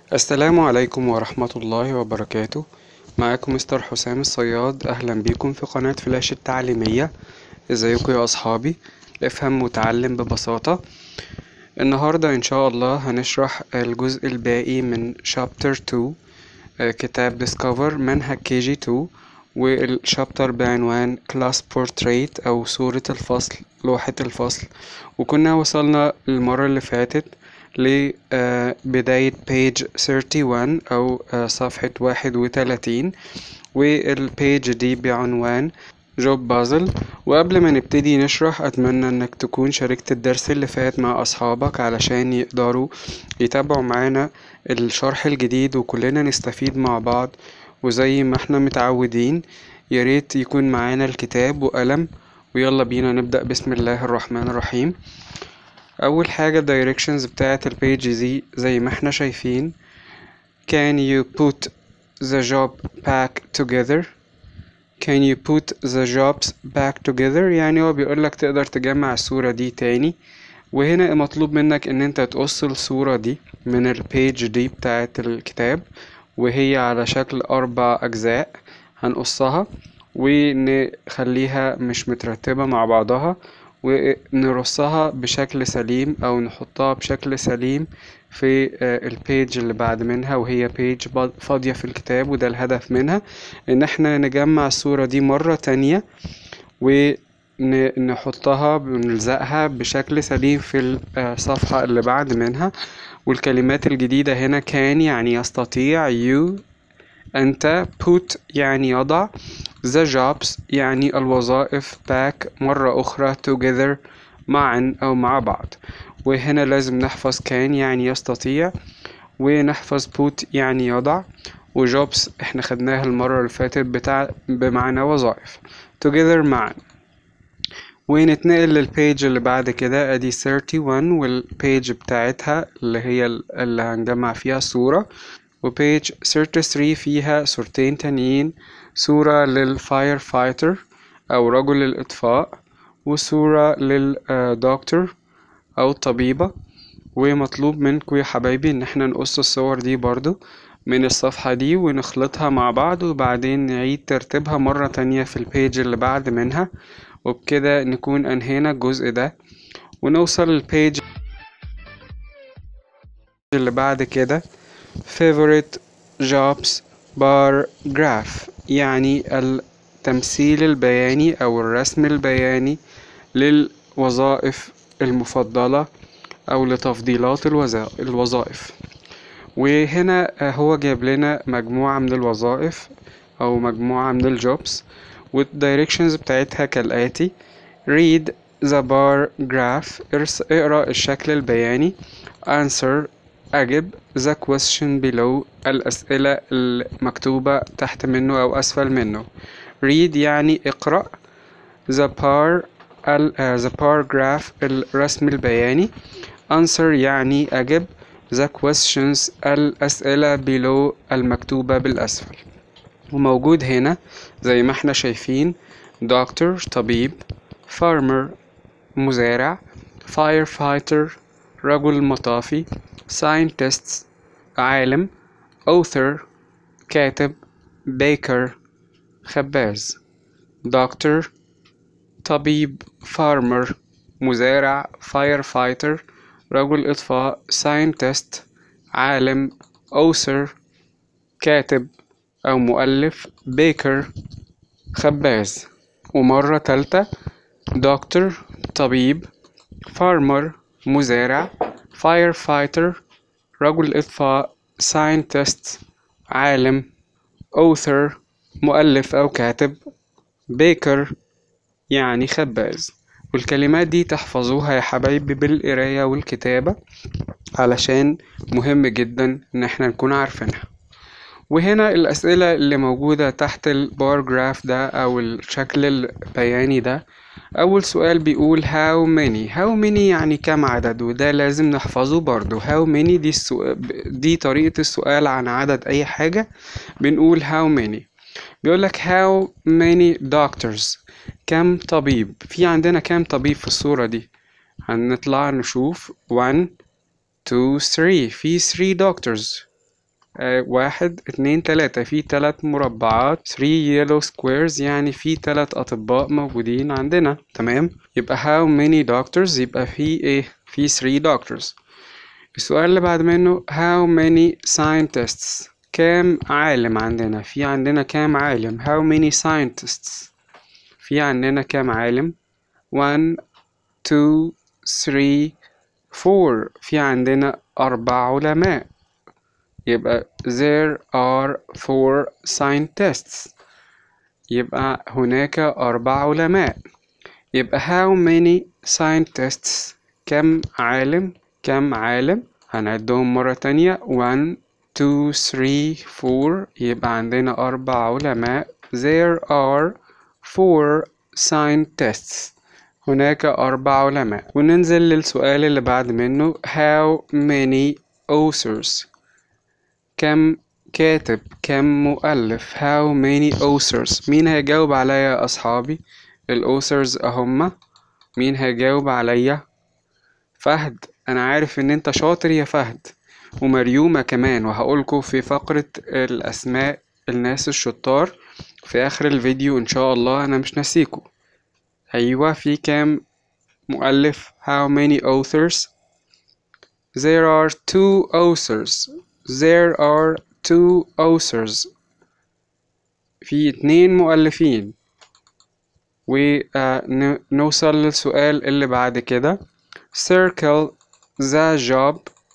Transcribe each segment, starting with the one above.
السلام عليكم ورحمة الله وبركاته معاكم مستر حسام الصياد أهلا بيكم في قناة فلاش التعليمية ازيكم يا أصحابي افهم وتعلم ببساطة النهاردة إن شاء الله هنشرح الجزء الباقي من شابتر 2 آه، كتاب Discover منهج كي جي 2 والشابتر بعنوان كلاس بورتريت أو صورة الفصل لوحة الفصل وكنا وصلنا المرة اللي فاتت لبداية page 31 أو آه، صفحة واحد وتلاتين والبيج دي بعنوان جوب بازل وقبل ما نبتدي نشرح أتمنى إنك تكون شاركت الدرس اللي فات مع أصحابك علشان يقدروا يتابعوا معانا الشرح الجديد وكلنا نستفيد مع بعض وزي ما احنا متعودين ياريت يكون معانا الكتاب وقلم ويلا بينا نبدأ بسم الله الرحمن الرحيم أول حاجة directions بتاعة البيج دي زي ما احنا شايفين Can you put the job back together Can you put the jobs back together يعني هو بيقولك تقدر تجمع الصورة دي تاني وهنا مطلوب منك ان انت تقص الصورة دي من البيج دي بتاعة الكتاب وهي على شكل أربع أجزاء هنقصها ونخليها مش مترتبة مع بعضها ونرصها بشكل سليم أو نحطها بشكل سليم في آه، البيج اللي بعد منها وهي بيج با- فاضية في الكتاب وده الهدف منها إن احنا نجمع الصورة دي مرة تانية ونحطها ونلزقها بشكل سليم في الصفحة اللي بعد منها والكلمات الجديدة هنا كان يعني يستطيع you أنت put يعني يضع the jobs يعني الوظائف back مرة أخرى together معا أو مع بعض وهنا لازم نحفظ كان يعني يستطيع ونحفظ put يعني يضع وجوبس احنا خدناها المرة اللي فاتت بتاع بمعنى وظائف together معا ونتنقل للبيج اللي بعد كده ادي 31 والبيج بتاعتها اللي هي ال- اللي هنجمع فيها الصورة وبيج 33 فيها صورتين تانيين صورة للفاير فايتر أو رجل الإطفاء وصورة للدكتور أو الطبيبة ومطلوب منكم يا حبايبي إن احنا نقص الصور دي برضو من الصفحة دي ونخلطها مع بعض وبعدين نعيد ترتيبها مرة تانية في البيج اللي بعد منها وبكده نكون أنهينا الجزء ده ونوصل للبيج اللي بعد كده favorite jobs bar graph يعني التمثيل البياني أو الرسم البياني للوظائف المفضلة أو لتفضيلات الوظا- الوظائف وهنا آه، هو جاب لنا مجموعة من الوظائف أو مجموعة من الجوبس والدايركشنز بتاعتها كالآتي read the bar graph ارس- اقرأ الشكل البياني answer أجب the question below الأسئلة المكتوبة تحت منه أو أسفل منه read يعني اقرأ the bar ال آه، the paragraph الرسم البياني answer يعني أجب the questions الأسئلة below المكتوبة بالأسفل وموجود هنا زي ما احنا شايفين doctor طبيب farmer مزارع firefighter رجل مطافي scientists عالم author كاتب baker خباز doctor طبيب farmer مزارع firefighter رجل إطفاء scientist عالم author كاتب أو مؤلف baker خباز ومرة تالتة دكتور طبيب farmer مزارع firefighter رجل إطفاء scientist عالم author مؤلف أو كاتب baker يعني خباز والكلمات دي تحفظوها يا حبايبي بالقراية والكتابة علشان مهم جدا إن احنا نكون عارفينها وهنا الأسئلة اللي موجودة تحت البار جراف ده أو الشكل البياني ده أول سؤال بيقول how many how many يعني كم عدد وده لازم نحفظه برضو how many دي, السؤال دي طريقة السؤال عن عدد أي حاجة بنقول how many بيقولك how many doctors كم طبيب في عندنا كم طبيب في الصورة دي هنطلع نشوف one two three في three doctors آه واحد اتنين تلاتة في تلات مربعات 3 yellow squares يعني في تلات أطباء موجودين عندنا تمام يبقى how many doctors يبقى في ايه في 3 doctors السؤال اللي بعد منه how many scientists كام عالم عندنا في عندنا كام عالم how many scientists في عندنا كام عالم 1 2 3 4 في عندنا أربع علماء يبقى there are four scientists يبقى هناك أربع علماء يبقى how many scientists كم عالم كم عالم هنعدهم مرة تانية 1 2 3 4 يبقى عندنا أربع علماء there are four scientists هناك أربع علماء وننزل للسؤال اللي بعد منه how many authors كم كاتب كم مؤلف how many authors مين هيجاوب عليا يا أصحابي الأوثرز أهما مين هيجاوب عليا فهد أنا عارف إن أنت شاطر يا فهد ومريومة كمان وهقولكوا في فقرة الأسماء الناس الشطار في آخر الفيديو إن شاء الله أنا مش ناسيكوا أيوة في كام مؤلف how many authors there are two authors there are two authors في اتنين مؤلفين ونوصل للسؤال اللي بعد كده circle the job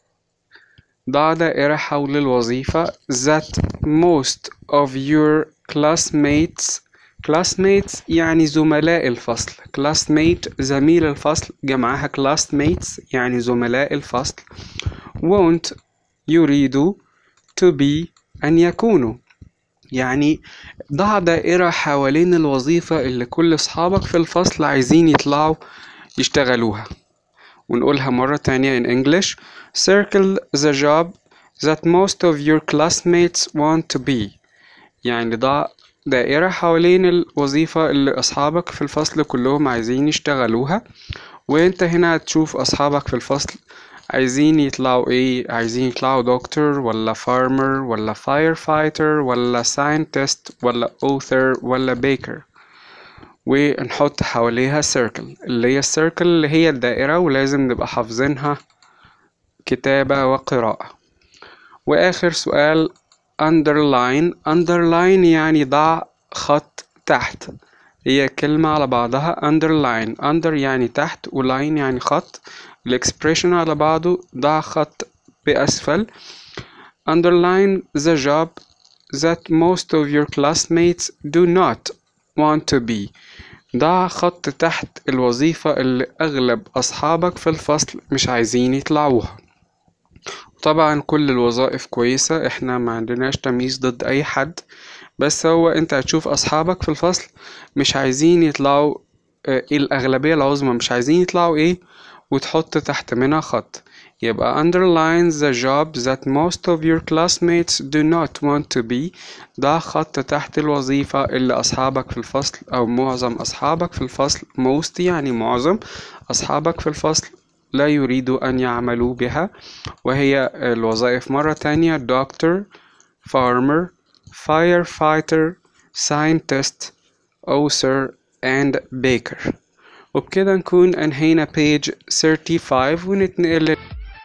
ضع دائرة حول الوظيفة that most of your classmates classmates يعني زملاء الفصل classmate زميل الفصل جمعها classmates يعني زملاء الفصل won't يريدوا to be أن يكونوا يعني ضع دائرة حوالين الوظيفة اللي كل أصحابك في الفصل عايزين يطلعوا يشتغلوها ونقولها مرة تانية in English circle the job that most of your classmates want to be يعني ضع دائرة حوالين الوظيفة اللي أصحابك في الفصل كلهم عايزين يشتغلوها وانت هنا هتشوف أصحابك في الفصل عايزين يطلعوا ايه عايزين يطلعوا دكتور ولا فارمر ولا فاير فايتر ولا ساينتست ولا اوثر ولا بيكر ونحط حواليها سيركل اللي هي السيركل اللي هي الدائرة ولازم نبقى حافظينها كتابة وقراءة وآخر سؤال underline underline يعني ضع خط تحت هي كلمة على بعضها underline under يعني تحت وline يعني خط الإكسبريشن على بعضه ضع خط بأسفل underline the job that most of your classmates do not want to be ضع خط تحت الوظيفة اللي أغلب أصحابك في الفصل مش عايزين يطلعوها طبعا كل الوظائف كويسة احنا ما عندناش تمييز ضد أي حد بس هو انت هتشوف أصحابك في الفصل مش عايزين يطلعوا اه الأغلبية العظمى مش عايزين يطلعوا ايه وتحط تحت منها خط يبقى underline the job that most of your classmates do not want to be ضع خط تحت الوظيفة اللي أصحابك في الفصل أو معظم أصحابك في الفصل most يعني معظم أصحابك في الفصل لا يريدوا أن يعملوا بها وهي الوظائف مرة تانية doctor farmer firefighter scientist author and baker وبكده نكون أنهينا page 35 ونتنقل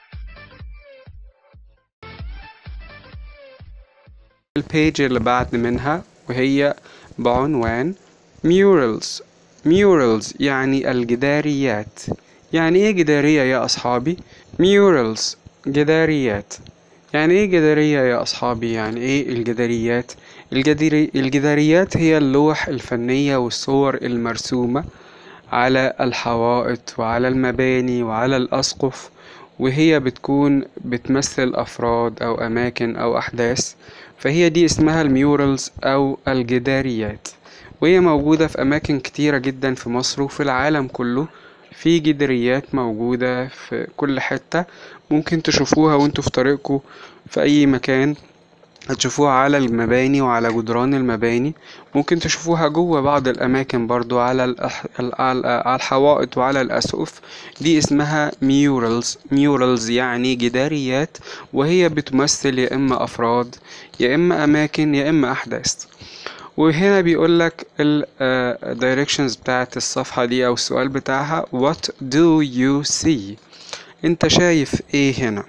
البيج اللي بعد منها وهي بعنوان murals murals يعني الجداريات يعني ايه جدارية يا أصحابي؟ murals جداريات يعني ايه جدارية يا أصحابي؟ يعني ايه الجداريات؟ الجداري... الجداريات هي اللوح الفنية والصور المرسومة على الحوائط وعلى المباني وعلى الأسقف وهي بتكون بتمثل أفراد أو أماكن أو أحداث فهي دي اسمها الميورالز أو الجداريات وهي موجودة في أماكن كتيرة جدا في مصر وفي العالم كله في جداريات موجودة في كل حتة ممكن تشوفوها وانتوا في طريقكم في أي مكان هتشوفوها على المباني وعلى جدران المباني ممكن تشوفوها جوه بعض الأماكن برضو على الأح... على الحوائط وعلى الأسقف دي اسمها ميورالز ميورالز يعني جداريات وهي بتمثل يا إما أفراد يا إما أماكن يا إما أحداث وهنا بيقول لك ال directions بتاعت الصفحة دي أو السؤال بتاعها what do you see انت شايف ايه هنا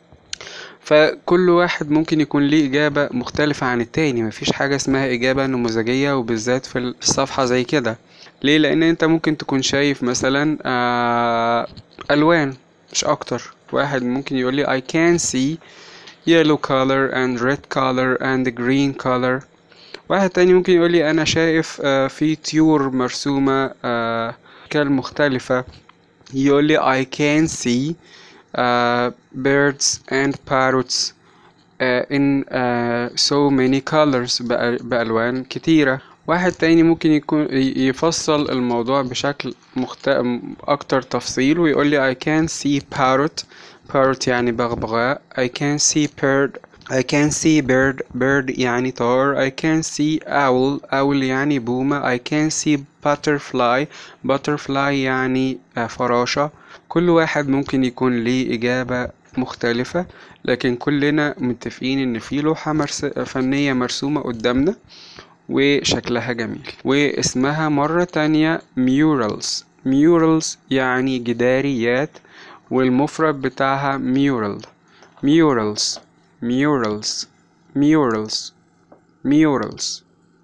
فكل واحد ممكن يكون ليه إجابة مختلفة عن التاني مفيش حاجة اسمها إجابة نموذجية وبالذات في الصفحة زي كده ليه لأن أنت ممكن تكون شايف مثلا آه ألوان مش أكتر واحد ممكن يقول لي I can see yellow color and red color and green color واحد تاني ممكن يقول لي أنا شايف آه في طيور مرسومة آه أشكال مختلفة يقول لي I can see uh, birds and parrots uh, in uh, so many colors بأ- بألوان كتيرة واحد تاني ممكن يكون ي- يفصل الموضوع بشكل مخت... أكتر تفصيل ويقول لي I can see parrot parrot يعني بغبغاء I can see bird I can see bird bird يعني طائر I can see owl owl يعني بومة I can see butterfly butterfly يعني آه، فراشة كل واحد ممكن يكون ليه إجابة مختلفة لكن كلنا متفقين إن في لوحة مرس... فنية مرسومة قدامنا وشكلها جميل واسمها مرة تانية murals murals يعني جداريات والمفرد بتاعها mural murals murals murals murals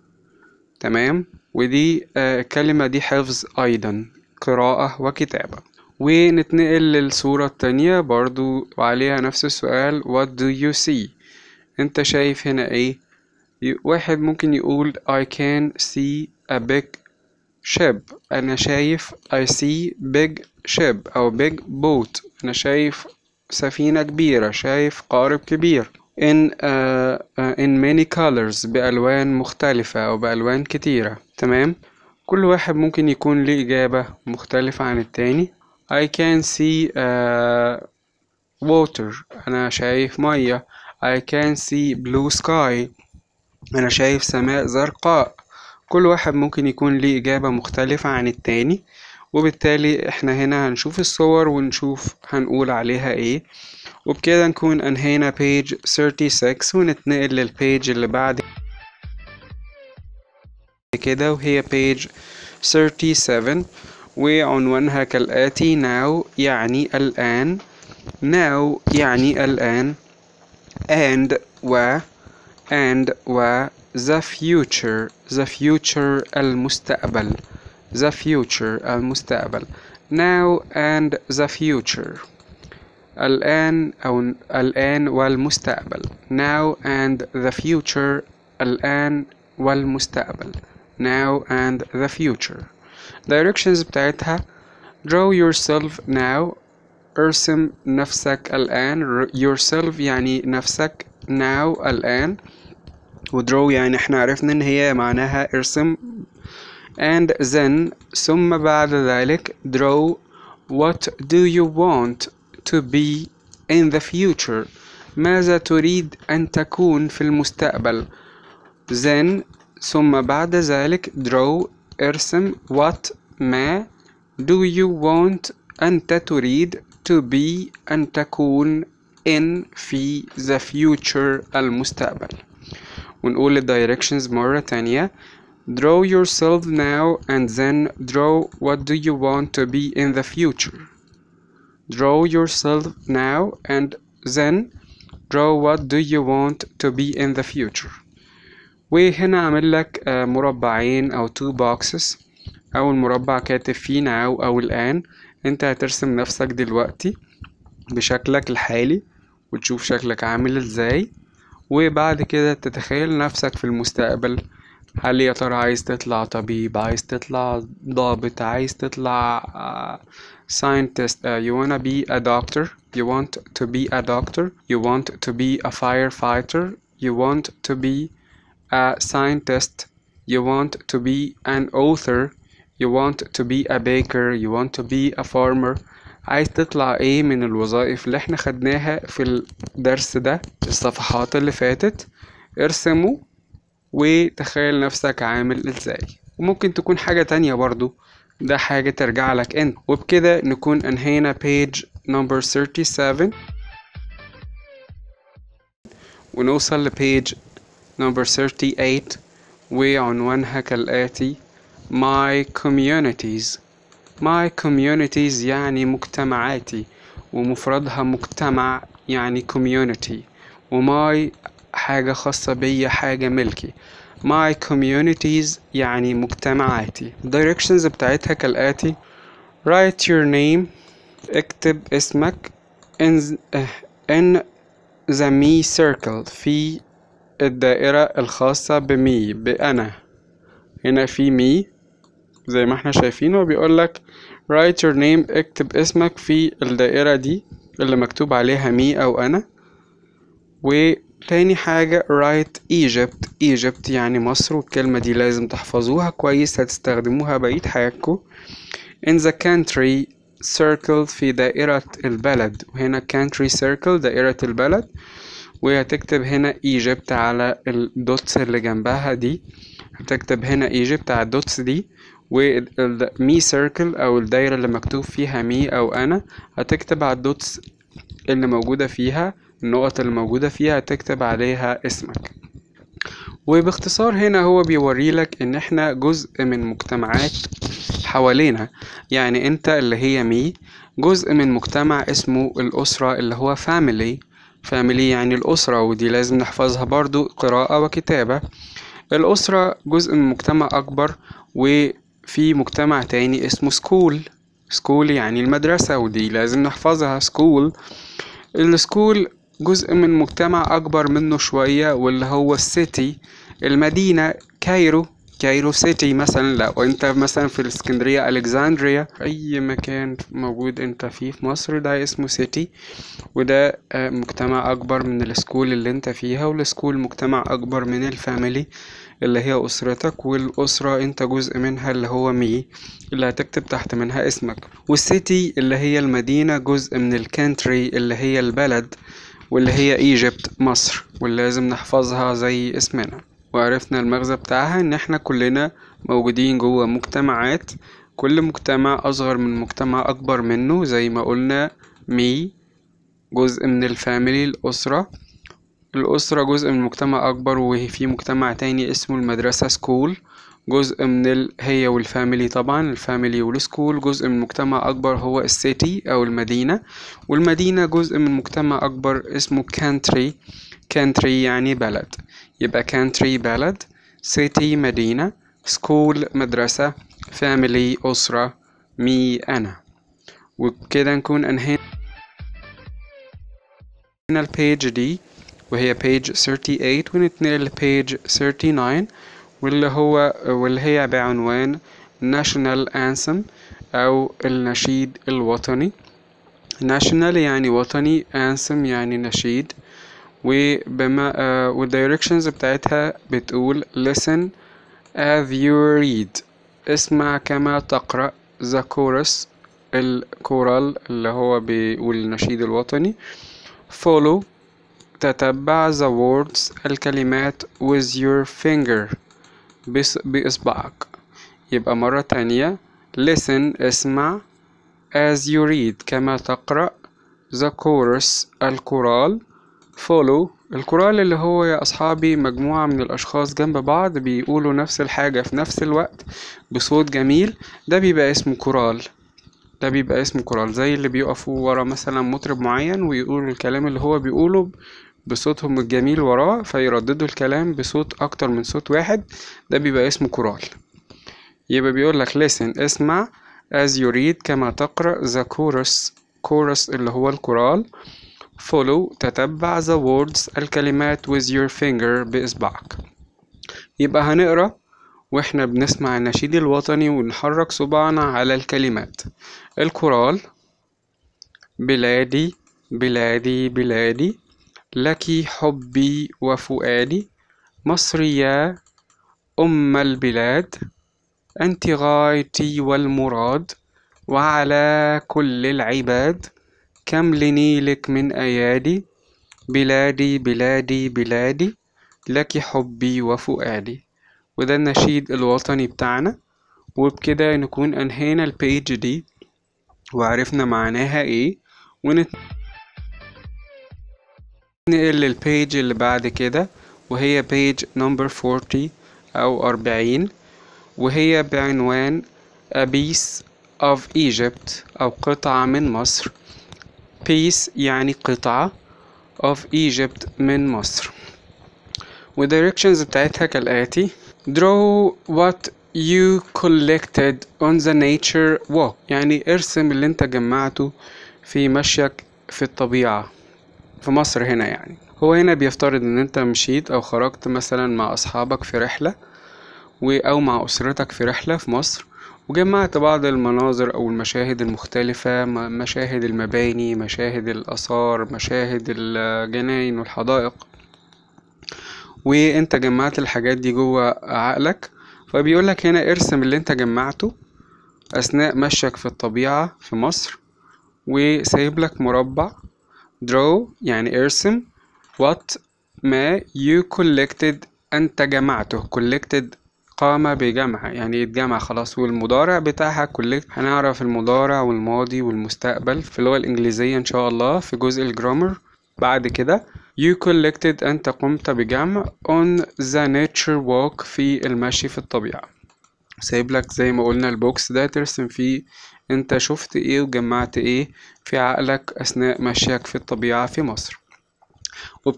تمام ودي آه، الكلمة دي حفظ أيضا قراءة وكتابة ونتنقل للصورة التانية برضو وعليها نفس السؤال what do you see انت شايف هنا ايه ي- واحد ممكن يقول I can see a big ship أنا شايف I see big ship أو big boat أنا شايف سفينة كبيرة شايف قارب كبير in uh, uh, in many colors بألوان مختلفة أو بألوان كتيرة تمام كل واحد ممكن يكون ليه إجابة مختلفة عن التاني I can see uh, water أنا شايف مية I can see blue sky أنا شايف سماء زرقاء كل واحد ممكن يكون ليه إجابة مختلفة عن التاني وبالتالي احنا هنا هنشوف الصور ونشوف هنقول عليها ايه وبكده نكون انهينا page 36 ونتنقل للبيج اللي بعد كده وهي page 37 وعنوانها كالآتي now يعني الآن now يعني الآن and و and و the future the future المستقبل the future المستقبل now and the future الآن أو الآن والمستقبل now and the future الآن والمستقبل now and the future directions بتاعتها draw yourself now ارسم نفسك الآن yourself يعني نفسك now الآن وdraw يعني احنا عرفنا ان هي معناها ارسم and then ثم بعد ذلك draw what do you want to be in the future ماذا تريد أن تكون في المستقبل then ثم بعد ذلك draw ارسم what ما do you want أنت تريد to be أن تكون in في the future المستقبل ونقول ال directions مرة تانية draw yourself now and then draw what do you want to be in the future draw yourself now and then draw what do you want to be in the future وهنا عامل لك آه، مربعين أو two boxes أول مربع كاتب فيه now أو الآن أنت هترسم نفسك دلوقتي بشكلك الحالي وتشوف شكلك عامل ازاي وبعد كده تتخيل نفسك في المستقبل هل يا ترى عايز تطلع طبيب عايز تطلع ضابط عايز تطلع uh, scientist uh, you wanna be a doctor you want to be a doctor you want to be a firefighter you want to be a scientist you want to be an author you want to be a baker you want to be a farmer عايز تطلع ايه من الوظائف اللي احنا خدناها في الدرس ده الصفحات اللي فاتت ارسمه وتخيل نفسك عامل ازاي وممكن تكون حاجة تانية برضو ده حاجة ترجع لك انت وبكده نكون انهينا page number 37 ونوصل لبيج number 38 وعنوانها كالآتي My communities My communities يعني مجتمعاتي ومفردها مجتمع يعني community وماي حاجة خاصة بيا حاجة ملكي My communities يعني مجتمعاتي directions بتاعتها كالآتي write your name اكتب اسمك in, in the me circle في الدائرة الخاصة بمي بأنا هنا في مي زي ما احنا شايفين وبيقول لك write your name اكتب اسمك في الدائرة دي اللي مكتوب عليها مي أو أنا وتاني حاجة write Egypt Egypt يعني مصر والكلمة دي لازم تحفظوها كويس هتستخدموها بقية حياتكم in the country circle في دائرة البلد وهنا country circle دائرة البلد وهتكتب هنا Egypt على الدوتس اللي جنبها دي هتكتب هنا Egypt على الدوتس دي ومي سيركل او الدايره اللي مكتوب فيها مي او انا هتكتب على الدوتس اللي موجوده فيها النقط اللي موجوده فيها هتكتب عليها اسمك وباختصار هنا هو بيوري لك ان احنا جزء من مجتمعات حوالينا يعني انت اللي هي مي جزء من مجتمع اسمه الاسره اللي هو family family يعني الاسره ودي لازم نحفظها برضو قراءه وكتابه الاسره جزء من مجتمع اكبر و في مجتمع تاني اسمه سكول سكول يعني المدرسة ودي لازم نحفظها سكول السكول جزء من مجتمع أكبر منه شوية واللي هو السيتي المدينة كايرو كايرو سيتي مثلا لو انت مثلا في الاسكندرية الكسندريا اي مكان موجود انت فيه في مصر ده اسمه سيتي وده مجتمع اكبر من السكول اللي انت فيها والسكول مجتمع اكبر من الفاميلي اللي هي أسرتك والأسرة أنت جزء منها اللي هو مي اللي هتكتب تحت منها اسمك والسيتي اللي هي المدينة جزء من الكانتري اللي هي البلد واللي هي ايجيبت مصر واللي لازم نحفظها زي اسمنا وعرفنا المغزى بتاعها ان احنا كلنا موجودين جوه مجتمعات كل مجتمع اصغر من مجتمع اكبر منه زي ما قلنا مي جزء من الفاميلي الاسره الأسرة جزء من مجتمع أكبر وفي مجتمع تاني اسمه المدرسة سكول جزء من ال... هي والفاميلي طبعا الفاميلي والسكول جزء من مجتمع أكبر هو السيتي أو المدينة والمدينة جزء من مجتمع أكبر اسمه كانتري كانتري يعني بلد يبقى كانتري بلد سيتي مدينة سكول مدرسة فاميلي أسرة مي أنا وبكده نكون أنهينا البيج دي وهي page 38 ونتنقل لpage 39 واللي هو واللي هي بعنوان national anthem أو النشيد الوطني national يعني وطني anthem يعني نشيد وبما uh, والdirections بتاعتها بتقول listen as you read اسمع كما تقرأ the chorus الكورال اللي هو بيقول النشيد الوطني follow تتبع the words الكلمات with your finger بإصبعك يبقى مرة تانية listen اسمع as you read كما تقرأ the chorus الكورال follow الكورال اللي هو يا أصحابي مجموعة من الأشخاص جنب بعض بيقولوا نفس الحاجة في نفس الوقت بصوت جميل ده بيبقى اسمه كورال ده بيبقى اسمه كورال زي اللي بيقفوا ورا مثلا مطرب معين ويقولوا الكلام اللي هو بيقوله بصوتهم الجميل وراه فيرددوا الكلام بصوت أكتر من صوت واحد ده بيبقى اسمه كورال يبقى بيقول لك listen اسمع as you read كما تقرأ the chorus chorus اللي هو الكورال follow تتبع the words الكلمات with your finger بإصبعك يبقى هنقرأ واحنا بنسمع النشيد الوطني ونحرك صباعنا على الكلمات الكورال بلادي بلادي بلادي لك حبي وفؤادي مصر يا أم البلاد أنت غايتي والمراد وعلى كل العباد كم لنيلك من أيادي بلادي بلادي بلادي لك حبي وفؤادي وده النشيد الوطني بتاعنا وبكده نكون أنهينا البيج دي وعرفنا معناها ايه ونتنقل للبيج اللي بعد كده وهي بيج نمبر 40 أو أربعين وهي بعنوان A piece of Egypt أو قطعة من مصر piece يعني قطعة of Egypt من مصر والdirections بتاعتها كالآتي draw what you collected on the nature walk يعني ارسم اللي انت جمعته في مشيك في الطبيعة في مصر هنا يعني هو هنا بيفترض ان انت مشيت او خرجت مثلا مع اصحابك في رحلة و او مع اسرتك في رحلة في مصر وجمعت بعض المناظر او المشاهد المختلفة مشاهد المباني مشاهد الاثار مشاهد الجناين والحدائق وانت جمعت الحاجات دي جوه عقلك فبيقولك هنا ارسم اللي انت جمعته اثناء مشيك في الطبيعة في مصر وسايب لك مربع draw يعني ارسم what ما you collected انت جمعته collected قام بجمع يعني اتجمع خلاص والمضارع بتاعها collect هنعرف المضارع والماضي والمستقبل في اللغة الإنجليزية إن شاء الله في جزء الجرامر بعد كده you collected أنت قمت بجمع on the nature walk في المشي في الطبيعة سايب لك زي ما قلنا البوكس ده ترسم فيه انت شفت ايه وجمعت ايه في عقلك اثناء مشيك في الطبيعة في مصر وب...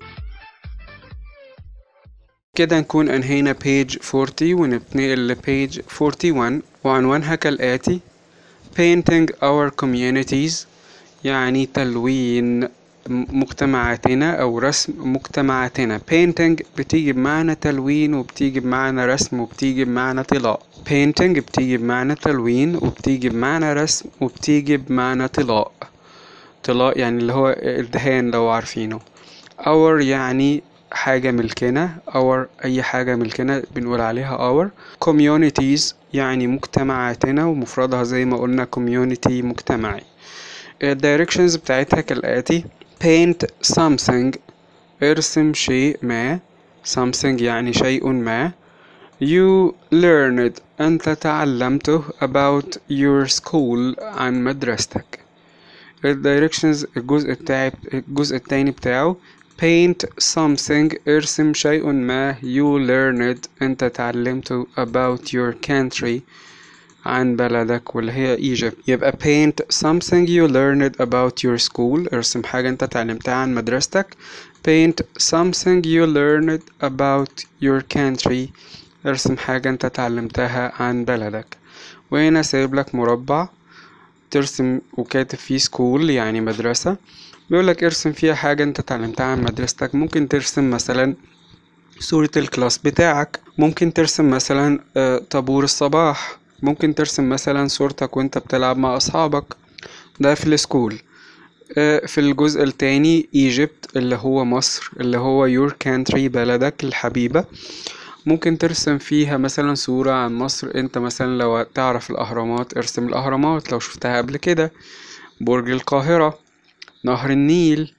كده نكون انهينا page 40 ونتنقل ل page 41 وعنوانها كالآتي painting our communities يعني تلوين مجتمعاتنا أو رسم مجتمعاتنا painting بتيجي بمعنى تلوين وبتيجي بمعنى رسم وبتيجي بمعنى طلاء painting بتيجي بمعنى تلوين وبتيجي بمعنى رسم وبتيجي بمعنى طلاء طلاء يعني اللي هو الدهان لو عارفينه our يعني حاجة ملكنا our أي حاجة ملكنا بنقول عليها our communities يعني مجتمعاتنا ومفردها زي ما قلنا community مجتمعي الدايركشنز بتاعتها كالآتي paint something ارسم شيء ما something يعني شيء ما you learned أنت تعلمته about your school عن مدرستك الدايركشنز الجزء بتاعي الجزء التاني بتاعه paint something ارسم شيء ما you learned أنت تعلمته about your country عن بلدك واللي هي Egypt يبقى paint something you learned about your school ارسم حاجة انت تعلمتها عن مدرستك paint something you learned about your country ارسم حاجة انت تعلمتها عن بلدك وهنا سايب لك مربع ترسم وكاتب فيه school يعني مدرسة بيقولك ارسم فيها حاجة انت اتعلمتها عن مدرستك ممكن ترسم مثلا صورة الكلاس بتاعك ممكن ترسم مثلا طابور الصباح ممكن ترسم مثلا صورتك وانت بتلعب مع أصحابك ده في السكول في الجزء التاني ايجيبت اللي هو مصر اللي هو your country بلدك الحبيبة ممكن ترسم فيها مثلا صورة عن مصر انت مثلا لو تعرف الأهرامات ارسم الأهرامات لو شفتها قبل كده برج القاهرة نهر النيل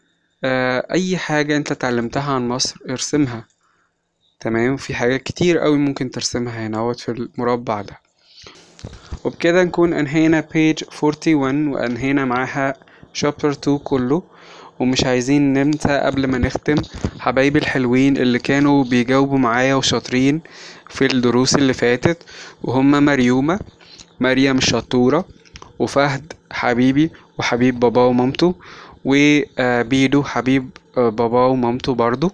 أي حاجة انت اتعلمتها عن مصر ارسمها تمام في حاجات كتير قوي ممكن ترسمها هنا في المربع ده وبكده نكون انهينا page 41 وانهينا معاها chapter 2 كله ومش عايزين ننسى قبل ما نختم حبايبي الحلوين اللي كانوا بيجاوبوا معايا وشاطرين في الدروس اللي فاتت وهما مريومة مريم الشطورة وفهد حبيبي وحبيب بابا ومامته وبيدو حبيب بابا ومامته برضو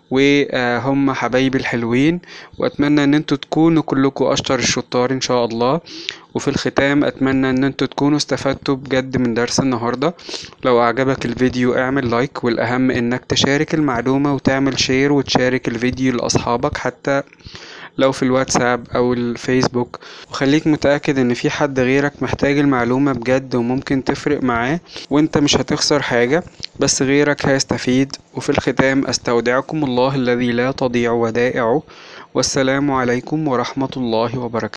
وهم حبايبي الحلوين واتمنى ان انتوا تكونوا كلكم اشطر الشطار ان شاء الله وفي الختام اتمنى ان انتوا تكونوا استفدتوا بجد من درس النهارده لو اعجبك الفيديو اعمل لايك والاهم انك تشارك المعلومه وتعمل شير وتشارك الفيديو لاصحابك حتى لو في الواتساب او الفيسبوك وخليك متأكد ان في حد غيرك محتاج المعلومة بجد وممكن تفرق معاه وانت مش هتخسر حاجة بس غيرك هيستفيد وفي الختام استودعكم الله الذي لا تضيع ودائعه والسلام عليكم ورحمة الله وبركاته